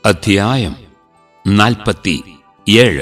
അധ്യായം നാൽപ്പത്തി ഏഴ്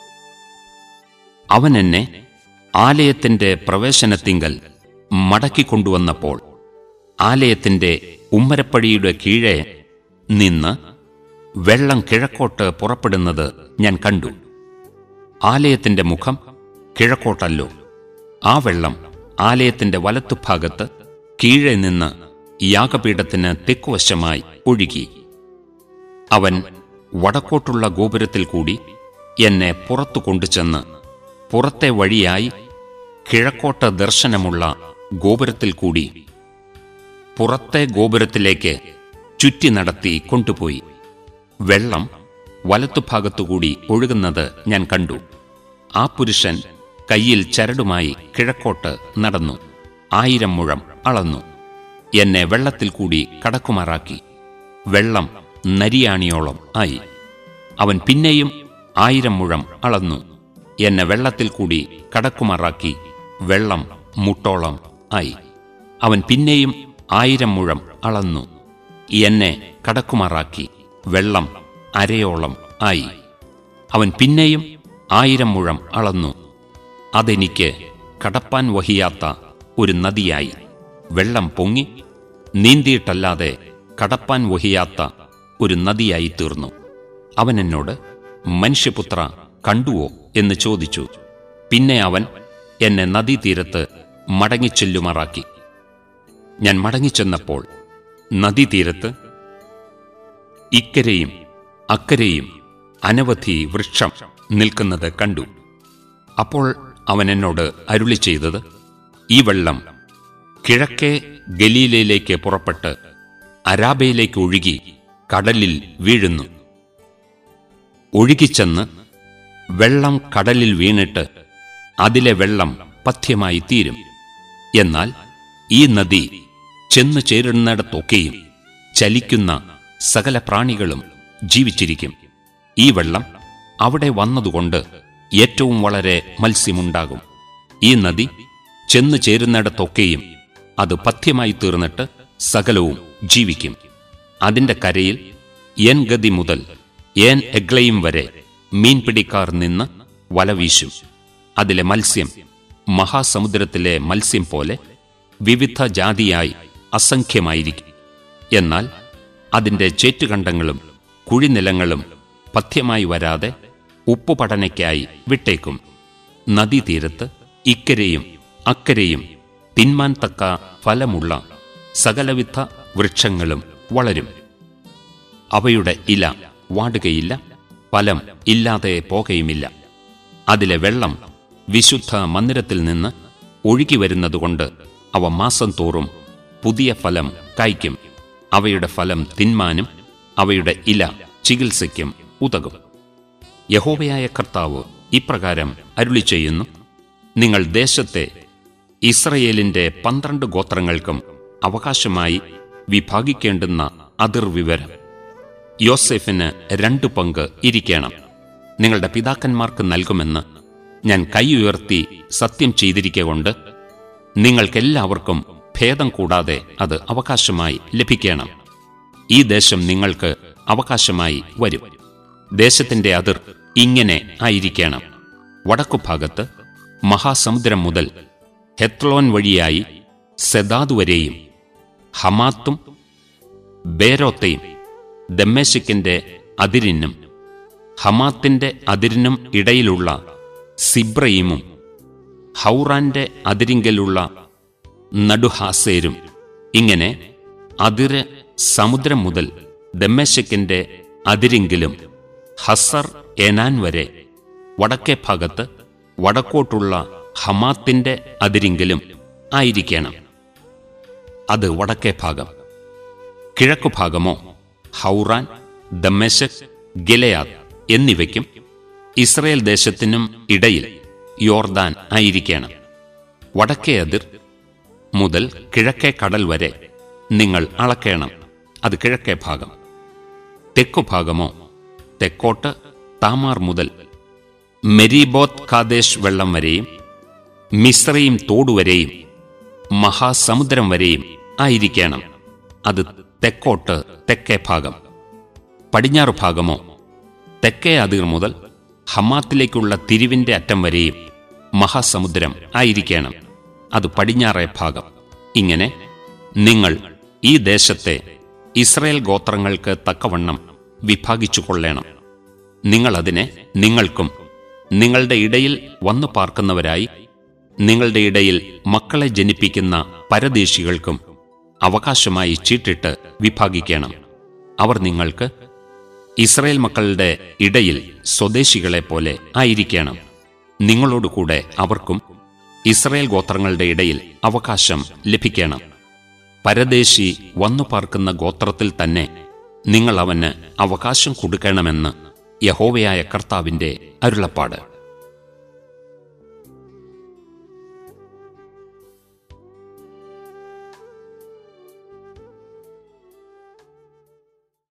അവൻ എന്നെ ആലയത്തിന്റെ പ്രവേശനത്തിങ്കൽ മടക്കിക്കൊണ്ടുവന്നപ്പോൾ ആലയത്തിന്റെ ഉമ്മരപ്പടിയുടെ കീഴെ നിന്ന് വെള്ളം കിഴക്കോട്ട് പുറപ്പെടുന്നത് ഞാൻ കണ്ടു ആലയത്തിന്റെ മുഖം കിഴക്കോട്ടല്ലോ ആ വെള്ളം ആലയത്തിന്റെ വലത്തുഭാഗത്ത് കീഴെ നിന്ന് യാഗപീഠത്തിന് തെക്കുവശമായി ഒഴുകി അവൻ വടക്കോട്ടുള്ള ഗോപുരത്തിൽ കൂടി എന്നെ പുറത്തു കൊണ്ടുചെന്ന് പുറത്തെ വഴിയായി കിഴക്കോട്ട് ദർശനമുള്ള ഗോപുരത്തിൽ കൂടി പുറത്തെ ഗോപുരത്തിലേക്ക് ചുറ്റി നടത്തി കൊണ്ടുപോയി വെള്ളം വലത്തുഭാഗത്തുകൂടി ഒഴുകുന്നത് ഞാൻ കണ്ടു ആ പുരുഷൻ കയ്യിൽ ചരടുമായി കിഴക്കോട്ട് നടന്നു ആയിരം മുഴം അളന്നു എന്നെ വെള്ളത്തിൽ കൂടി കടക്കുമാറാക്കി വെള്ളം നരിയാണിയോളം ആയി അവൻ പിന്നെയും ആയിരം മുഴം അളന്നു എന്നെ വെള്ളത്തിൽ കൂടി കടക്കുമാറാക്കി വെള്ളം മുട്ടോളം ആയി അവൻ പിന്നെയും ആയിരം മുഴം അളന്നു എന്നെ കടക്കുമാറാക്കി വെള്ളം അരയോളം ആയി അവൻ പിന്നെയും ആയിരം മുഴം അളന്നു അതെനിക്ക് കടപ്പാൻ വഹിയാത്ത ഒരു നദിയായി വെള്ളം പൊങ്ങി നീന്തിയിട്ടല്ലാതെ കടപ്പാൻ വഹിയാത്ത ഒരു നദിയായി തീർന്നു അവൻ എന്നോട് മനുഷ്യപുത്ര കണ്ടുവോ എന്ന് ചോദിച്ചു പിന്നെ അവൻ എന്നെ നദീതീരത്ത് മടങ്ങിച്ചെല്ലുമാറാക്കി ഞാൻ മടങ്ങിച്ചെന്നപ്പോൾ നദീതീരത്ത് ഇക്കരെയും അക്കരെയും അനവധി വൃക്ഷം നിൽക്കുന്നത് കണ്ടു അപ്പോൾ അവൻ എന്നോട് അരുളി ചെയ്തത് ഈ വെള്ളം കിഴക്കേ ഗലീലയിലേക്ക് പുറപ്പെട്ട് അരാബയിലേക്ക് ഒഴുകി കടലിൽ വീഴുന്നു ഒഴുകിച്ചെന്ന് വെള്ളം കടലിൽ വീണിട്ട് അതിലെ വെള്ളം പഥ്യമായി തീരും എന്നാൽ ഈ നദി ചെന്നു ചേരുന്നിടത്തൊക്കെയും ചലിക്കുന്ന സകല പ്രാണികളും ജീവിച്ചിരിക്കും ഈ വെള്ളം അവിടെ വന്നതുകൊണ്ട് ഏറ്റവും വളരെ മത്സ്യമുണ്ടാകും ഈ നദി ചെന്നു ചേരുന്നിടത്തൊക്കെയും അത് പഥ്യമായി തീർന്നിട്ട് സകലവും ജീവിക്കും അതിന്റെ കരയിൽ എൻ ഗതി മുതൽ ഏൻ എഗ്ലയും വരെ മീൻപിടിക്കാർ നിന്ന് വലവീശും അതിലെ മത്സ്യം മഹാസമുദ്രത്തിലെ മത്സ്യം പോലെ വിവിധ ജാതിയായി അസംഖ്യമായിരിക്കും എന്നാൽ അതിന്റെ ചേറ്റുകണ്ടങ്ങളും കുഴിനിലങ്ങളും പഥ്യമായി വരാതെ ഉപ്പുപടനയ്ക്കായി വിട്ടേക്കും നദീതീരത്ത് ഇക്കരെയും അക്കരെയും തിന്മാൻ തക്ക ഫലമുള്ള സകലവിധ വൃക്ഷങ്ങളും വളരും അവയുടെ ഇല വാടുകയില്ല ഫലം ഇല്ലാതെ പോകയുമില്ല അതിലെ വെള്ളം വിശുദ്ധ മന്ദിരത്തിൽ നിന്ന് ഒഴുകി വരുന്നതുകൊണ്ട് അവ മാസം തോറും പുതിയ ഫലം കായ്ക്കും അവയുടെ ഫലം തിന്മാനും അവയുടെ ഇല ചികിത്സയ്ക്കും ഉതകും യഹോവയായ കർത്താവ് ഇപ്രകാരം അരുളി ചെയ്യുന്നു നിങ്ങൾ ദേശത്തെ ഇസ്രയേലിന്റെ പന്ത്രണ്ട് ഗോത്രങ്ങൾക്കും അവകാശമായി വിഭാഗിക്കേണ്ടുന്ന അതിർവിവരം യോസെഫിന് രണ്ടു പങ്ക് ഇരിക്കണം നിങ്ങളുടെ പിതാക്കന്മാർക്ക് നൽകുമെന്ന് ഞാൻ കൈ ഉയർത്തി സത്യം ചെയ്തിരിക്കൊണ്ട് നിങ്ങൾക്കെല്ലാവർക്കും ഭേദം കൂടാതെ അത് അവകാശമായി ലഭിക്കണം ഈ ദേശം നിങ്ങൾക്ക് അവകാശമായി വരും ദേശത്തിന്റെ അതിർ ഇങ്ങനെ ആയിരിക്കണം വടക്കുഭാഗത്ത് മഹാസമുദ്രം മുതൽ ഹെത്ലോൻ വഴിയായി സെദാദ് വരെയും ഹമാത്തും ബേരോത്തെയും ദമ്മേശിക്കിന്റെ അതിരിനും ഹമാത്തിന്റെ അതിരിനും ഇടയിലുള്ള സിബ്രയിമും ഹൗറാന്റെ അതിരിങ്കലുള്ള നടുഹാസേരും ഇങ്ങനെ അതിര് സമുദ്രം മുതൽ ദമ്മേശക്കിന്റെ അതിരിങ്കിലും ഹസർ എനാൻ വരെ വടക്കേ ഭാഗത്ത് വടക്കോട്ടുള്ള ഹമാത്തിന്റെ അതിരിങ്കിലും ആയിരിക്കണം അത് വടക്കേ ഭാഗം കിഴക്കുഭാഗമോ ഹൗറാൻ ദമ്മേശക് ഗിലയാദ് എന്നിവയ്ക്കും ഇസ്രയേൽ ദേശത്തിനും ഇടയിൽ യോർദാൻ ആയിരിക്കണം വടക്കേ അതിർ മുതൽ കിഴക്കേ കടൽ വരെ നിങ്ങൾ അളക്കേണം അത് കിഴക്കേ ഭാഗം തെക്കുഭാഗമോ തെക്കോട്ട് താമാർ മുതൽ മെരീബോത്ത് കാദേശ് വെള്ളം വരെയും മിശ്രയും തോടുവരെയും മഹാസമുദ്രം വരെയും ആയിരിക്കണം അത് തെക്കോട്ട് തെക്കേ ഭാഗം പടിഞ്ഞാറ് ഭാഗമോ തെക്കേ അതിർ മുതൽ ഹമാത്തിലേക്കുള്ള തിരിവിന്റെ അറ്റം വരെയും മഹാസമുദ്രം ആയിരിക്കണം അത് പടിഞ്ഞാറേ ഭാഗം ഇങ്ങനെ നിങ്ങൾ ഈ ദേശത്തെ ഇസ്രയേൽ ഗോത്രങ്ങൾക്ക് തക്കവണ്ണം വിഭാഗിച്ചു കൊള്ളേണം നിങ്ങൾ അതിനെ നിങ്ങൾക്കും നിങ്ങളുടെ ഇടയിൽ വന്നു പാർക്കുന്നവരായി നിങ്ങളുടെ ഇടയിൽ മക്കളെ ജനിപ്പിക്കുന്ന പരദേശികൾക്കും അവകാശമായി ചീട്ടിട്ട് വിഭാഗിക്കണം അവർ നിങ്ങൾക്ക് ഇസ്രയേൽ മക്കളുടെ ഇടയിൽ സ്വദേശികളെ പോലെ ആയിരിക്കണം നിങ്ങളോടുകൂടെ അവർക്കും ഇസ്രയേൽ ഗോത്രങ്ങളുടെ ഇടയിൽ അവകാശം ലഭിക്കണം പരദേശി വന്നു പാർക്കുന്ന ഗോത്രത്തിൽ തന്നെ നിങ്ങൾ അവന് അവകാശം കൊടുക്കണമെന്ന് യഹോവയായ കർത്താവിന്റെ അരുളപ്പാട്